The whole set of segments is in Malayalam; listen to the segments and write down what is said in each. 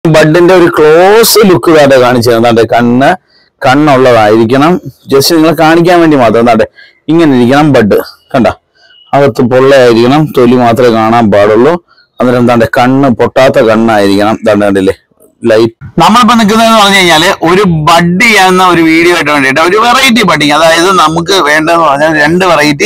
ബഡിന്റെ ഒരു ക്ലോസ് ലുക്ക് താട്ടെ കാണിച്ചു തന്നാട്ടെ കണ്ണ് കണ്ണുള്ളതായിരിക്കണം ജസ്റ്റ് നിങ്ങളെ കാണിക്കാൻ വേണ്ടി മാത്രം താട്ടെ ഇങ്ങനെ ഇരിക്കണം ബഡ് കണ്ട അകത്ത് പൊള്ളയായിരിക്കണം തൊലി മാത്രമേ കാണാൻ പാടുള്ളൂ അന്നേരം എന്താണ്ട് കണ്ണ് പൊട്ടാത്ത കണ്ണായിരിക്കണം ദാണ്ട് കണ്ടില്ലേ ലൈറ്റ് നമ്മളിപ്പോ നിൽക്കുന്നതെന്ന് പറഞ്ഞു കഴിഞ്ഞാല് ഒരു ബഡ് ചെയ്യുന്ന ഒരു വീഡിയോ ആയിട്ട് വേണ്ടിയിട്ട് ഒരു വെറൈറ്റി ബഡിങ് അതായത് നമുക്ക് വേണ്ടതെന്ന് പറഞ്ഞാൽ രണ്ട് വെറൈറ്റി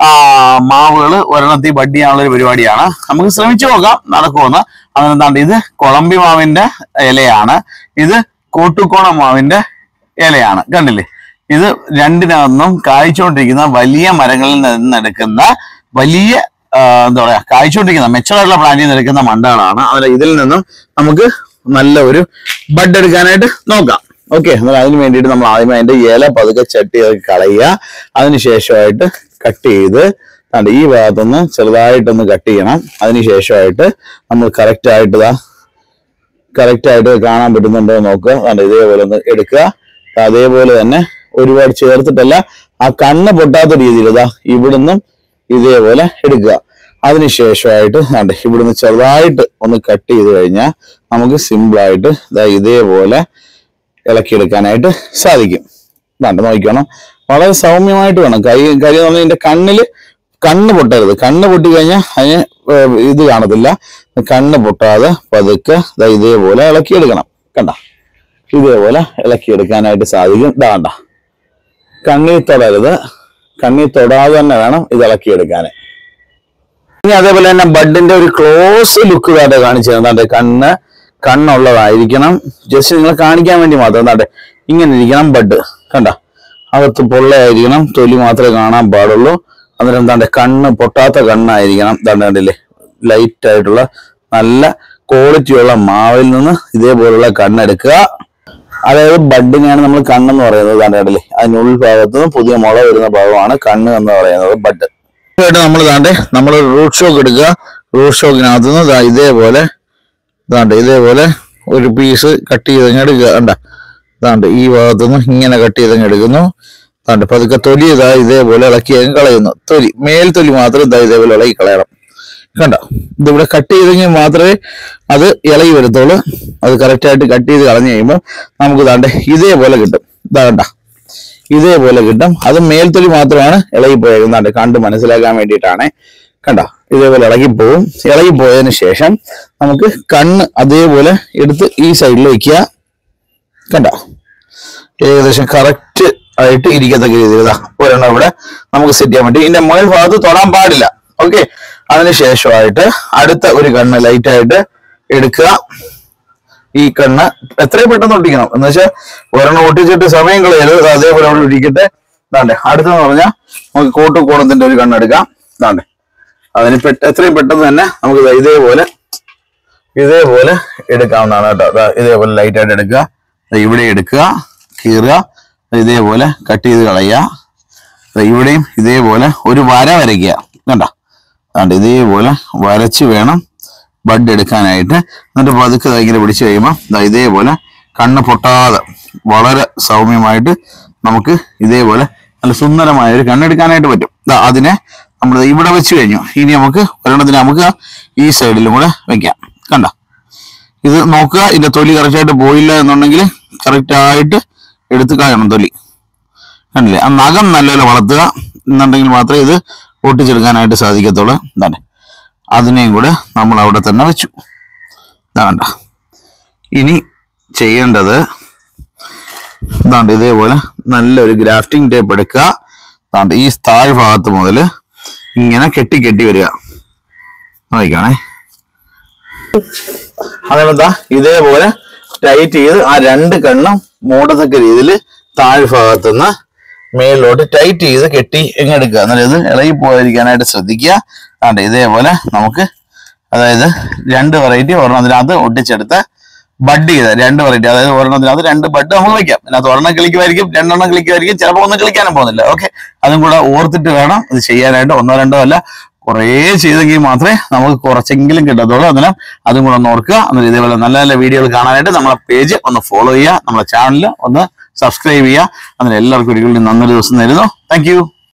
മാവുകൾ ഒരെണ്ണത്തിൽ ബഡ് ചെയ്യാനുള്ള ഒരു പരിപാടിയാണ് നമുക്ക് ശ്രമിച്ചു നോക്കാം നടക്കുമെന്ന് അതെന്താണ്ട് ഇത് കൊളമ്പി മാവിന്റെ ഇലയാണ് ഇത് കോട്ടുകോണ മാവിന്റെ ഇലയാണ് കണ്ടില്ലേ ഇത് രണ്ടിനകത്തും കായ്ച്ചുകൊണ്ടിരിക്കുന്ന വലിയ മരങ്ങളിൽ നിന്നെടുക്കുന്ന വലിയ ആ, എന്താ പറയാ കായ്ച്ചുകൊണ്ടിരിക്കുന്ന മെച്ചമായിട്ടുള്ള പ്ലാന്റിൽ നിന്ന് എടുക്കുന്ന മണ്ടകളാണ് അതിൽ ഇതിൽ നിന്നും നമുക്ക് നല്ല ഒരു ബഡ് എടുക്കാനായിട്ട് നോക്കാം ഓക്കെ എന്നാൽ അതിന് വേണ്ടിയിട്ട് നമ്മൾ ആദ്യമേ അതിന്റെ ഇല പതുക്കെ ചട്ടി ഇറക്കി കളയുക അതിനുശേഷമായിട്ട് കട്ട് ചെയ്ത് ദാണ്ട് ഈ ഭാഗത്തുനിന്ന് ചെറുതായിട്ടൊന്ന് കട്ട് ചെയ്യണം അതിനുശേഷമായിട്ട് നമ്മൾ കറക്റ്റ് ആയിട്ട് ഇതാ കറക്റ്റ് ആയിട്ട് കാണാൻ പറ്റുന്നുണ്ടോ എന്ന് നോക്കുക ദാണ്ട് ഇതേപോലെ ഒന്ന് എടുക്കുക അതേപോലെ തന്നെ ഒരുപാട് ചേർത്തിട്ടല്ല ആ കണ്ണ് പൊട്ടാത്ത രീതിയിൽ ഇതാ ഇവിടുന്നും ഇതേപോലെ എടുക്കുക അതിനുശേഷമായിട്ട് ദാണ്ട് ഇവിടുന്ന് ചെറുതായിട്ട് ഒന്ന് കട്ട് ചെയ്ത് കഴിഞ്ഞാൽ നമുക്ക് സിമ്പിൾ ആയിട്ട് ഇതാ ഇതേപോലെ ഇളക്കിയെടുക്കാനായിട്ട് സാധിക്കും ദാണ്ട് നോക്കണം വളരെ സൗമ്യമായിട്ട് വേണം കൈ കൈ എന്ന് പറഞ്ഞാൽ ഇതിന്റെ കണ്ണില് കണ്ണ് പൊട്ടരുത് കണ്ണ് പൊട്ടി കഴിഞ്ഞാൽ അതിന് ഏർ ഇത് കാണത്തില്ല കണ്ണ് പൊട്ടാതെ പതുക്കെ ദാ ഇതേപോലെ ഇളക്കിയെടുക്കണം കണ്ട ഇതേപോലെ ഇളക്കിയെടുക്കാനായിട്ട് സാധിക്കും ദാണ്ട കണ്ണിൽ തൊടരുത് കണ്ണിൽ തൊടാതെ തന്നെ വേണം ഇത് ഇളക്കിയെടുക്കാൻ ഇനി അതേപോലെ തന്നെ ബഡിന്റെ ഒരു ക്ലോസ് ലുക്ക് താട്ടെ കാണിച്ചു തന്നാട്ടെ കണ്ണ് കണ്ണുള്ളതായിരിക്കണം ജസ്റ്റ് നിങ്ങളെ കാണിക്കാൻ വേണ്ടി മാത്രം താട്ടെ ഇങ്ങനെ ഇരിക്കണം ബഡ് കണ്ട അകത്ത് പൊള്ളയായിരിക്കണം തൊലി മാത്രമേ കാണാൻ പാടുള്ളൂ അന്നേരം എന്താണ്ട് കണ്ണ് പൊട്ടാത്ത കണ്ണായിരിക്കണം ദാണ്ട് കണ്ടില്ലേ ലൈറ്റ് ആയിട്ടുള്ള നല്ല ക്വാളിറ്റിയുള്ള മാവിൽ നിന്ന് ഇതേപോലുള്ള കണ്ണെടുക്കുക അതായത് ബഡിനെയാണ് നമ്മൾ കണ്ണെന്ന് പറയുന്നത് ദാണ്ട് കണ്ടില്ലേ അതിന് ഉൾഭാഗത്ത് നിന്ന് പുതിയ മുള വരുന്ന ഭാഗമാണ് കണ്ണ് എന്ന് പറയുന്നത് ബഡ് ആയിട്ട് നമ്മൾ ദാണ്ട് നമ്മൾ റൂട്ട് ഷോക്ക് എടുക്കുക റൂട്ട് ഷോക്കിനകത്ത് നിന്ന് ദാ ഇതേപോലെ ദാണ്ട് ഇതേപോലെ ഒരു പീസ് കട്ട് ചെയ്തങ്ങ് എടുക്കുക കണ്ട ദാണ്ട് ഈ ഭാഗത്തു നിന്ന് ഇങ്ങനെ കട്ട് ചെയ്തങ്ങ് എടുക്കുന്നു ദാണ്ട് പതുക്കെ തൊലി ഇതാ ഇതേപോലെ ഇളക്കി അങ്ങ് കളയുന്നു തൊലി മേൽ തൊലി മാത്രം ഇതാ ഇതേപോലെ ഇളക്കി കളയണം കണ്ട ഇതിവിടെ കട്ട് ചെയ്തെങ്കിൽ മാത്രമേ അത് ഇളകി വരത്തുള്ളൂ അത് correct ആയിട്ട് കട്ട് ചെയ്ത് കളഞ്ഞു കഴിയുമ്പോൾ നമുക്ക് ദാണ്ട് ഇതേപോലെ കിട്ടും ഇതാ കണ്ട ഇതേപോലെ കിട്ടും അത് മേൽത്തൊലി മാത്രമാണ് ഇളകിപ്പോയേക്കുന്നുണ്ട് കണ്ട് മനസ്സിലാക്കാൻ വേണ്ടിയിട്ടാണ് കണ്ട ഇതേപോലെ ഇളകിപ്പോവും ഇളകിപ്പോയതിന് ശേഷം നമുക്ക് കണ്ണ് അതേപോലെ എടുത്ത് ഈ സൈഡിൽ വെക്കുക കണ്ട ഏകദേശം കറക്റ്റ് ആയിട്ട് ഇരിക്കത്തക്ക രീതിയിൽ ഇതാ ഒരെണ്ണം ഇവിടെ നമുക്ക് സെറ്റ് ചെയ്യാൻ പറ്റും ഇതിന്റെ മുകൾ ഭാഗത്ത് തൊടാൻ പാടില്ല ഓക്കെ അതിനുശേഷമായിട്ട് അടുത്ത ഒരു കണ്ണ് ലൈറ്റ് ആയിട്ട് എടുക്കുക ഈ കണ്ണ് എത്രയും പെട്ടെന്ന് ഒട്ടിക്കണം എന്ന് വെച്ചാൽ ഒരെണ്ണം ഒട്ടിച്ചിട്ട് സമയം കളയരുത് അത് അതേപോലെ അവിടെ ഇരിക്കട്ടെ ദാണ്ടെ അടുത്തെന്ന് പറഞ്ഞാൽ നമുക്ക് കോട്ടുകോണത്തിന്റെ ഒരു കണ്ണെടുക്കാം ദാണ്ടെ അതിന് പെട്ട എത്രയും പെട്ടെന്ന് തന്നെ നമുക്ക് ദാ ഇതേപോലെ ഇതേപോലെ എടുക്കാവുന്നതാണ് കേട്ടോ ദാ ഇതേപോലെ ലൈറ്റ് ആയിട്ട് എടുക്കുക ദാ ഇവിടെ എടുക്കുക കീറുക ദാ ഇതേപോലെ കട്ട് ചെയ്ത് കളയുക ദാ ഇവിടെയും ഇതേപോലെ ഒരു വര വരയ്ക്കുക കണ്ട അതുകൊണ്ട് ഇതേപോലെ വരച്ച് വേണം ബഡ് എടുക്കാനായിട്ട് എന്നിട്ട് പതുക്കെ ദാ ഇങ്ങനെ പിടിച്ചു കഴിയുമ്പോൾ ദാ ഇതേപോലെ കണ്ണ് പൊട്ടാതെ വളരെ സൗമ്യമായിട്ട് നമുക്ക് ഇതേപോലെ നല്ല സുന്ദരമായ ഒരു കണ്ണെടുക്കാനായിട്ട് പറ്റും ദാ അതിനെ നമ്മൾ ദാ ഇവിടെ വെച്ച് കഴിഞ്ഞു ഇനി നമുക്ക് ഒരെണ്ണത്തിന് നമുക്ക് ഈ സൈഡിലും കൂടെ വെക്കാം കണ്ട ഇത് നോക്കുക ഇതിന്റെ തൊലി കറക്റ്റായിട്ട് പോയില്ല എന്നുണ്ടെങ്കിൽ കറക്റ്റ് ആയിട്ട് എടുത്ത് കളയണം തൊലി കണ്ടില്ലേ ആ നഖം നല്ലപോലെ വളർത്തുക എന്നുണ്ടെങ്കിൽ മാത്രമേ ഇത് ഒട്ടിച്ചെടുക്കാനായിട്ട് സാധിക്കത്തുള്ളൂ എന്താണ് അതിനെയും കൂടെ നമ്മൾ അവിടെ തന്നെ വെച്ചു ഇതാ കണ്ട ഇനി ചെയ്യേണ്ടത് ഇതാണ്ട് ഇതേപോലെ നല്ലൊരു ഗ്രാഫ്റ്റിംഗ് ടേപ്പ് എടുക്കുക ഇതാണ്ട് ഈ താഴ് ഭാഗത്ത് മുതൽ ഇങ്ങനെ കെട്ടി കെട്ടി വരിക നോക്കിക്കാണേ അതേപോലെ ഇതേപോലെ ടൈറ്റ് ചെയ്ത് ആ രണ്ട് കണ്ണും മൂടത്തക്ക രീതിയിൽ താഴ് ഭാഗത്തുനിന്ന് മേളിലോട്ട് ടൈറ്റ് ചെയ്ത് കെട്ടി എങ്ങെടുക്കുക എന്നാലും ഇത് ഇളകി പോകാതിരിക്കാനായിട്ട് ശ്രദ്ധിക്കുക അതെ ഇതേപോലെ നമുക്ക് അതായത് രണ്ട് വെറൈറ്റി ഒരെണ്ണത്തിനകത്ത് ഒട്ടിച്ചെടുത്ത് ബഡ് ചെയ്ത രണ്ട് വെറൈറ്റി അതായത് ഒരെണ്ണത്തിനകത്ത് രണ്ട് ബഡ് നമുക്ക് വെക്കാം അതിനകത്ത് ഒരെണ്ണം കളിക്കുമായിരിക്കും രണ്ടെണ്ണം കളിക്കുമായിരിക്കും ചിലപ്പോൾ ഒന്നും കളിക്കാനും പോകുന്നില്ല ഓക്കെ അതും കൂടെ ഓർത്തിട്ട് വേണം ഇത് ചെയ്യാനായിട്ട് ഒന്നോ രണ്ടോ അല്ല കുറേ ചെയ്തെങ്കിൽ മാത്രമേ നമുക്ക് കുറച്ചെങ്കിലും കിട്ടത്തുള്ളൂ അതിനും അതും കൂടെ ഒന്ന് ഓർക്കുക എന്നിട്ട് ഇതേപോലെ നല്ല നല്ല വീഡിയോകൾ കാണാനായിട്ട് നമ്മളെ പേജ് ഒന്ന് ഫോളോ ചെയ്യുക നമ്മളെ ചാനൽ ഒന്ന് സബ്സ്ക്രൈബ് ചെയ്യുക അതിന് എല്ലാവർക്കും ഒരിക്കലും നന്നൊരു ദിവസം തരുന്നു താങ്ക്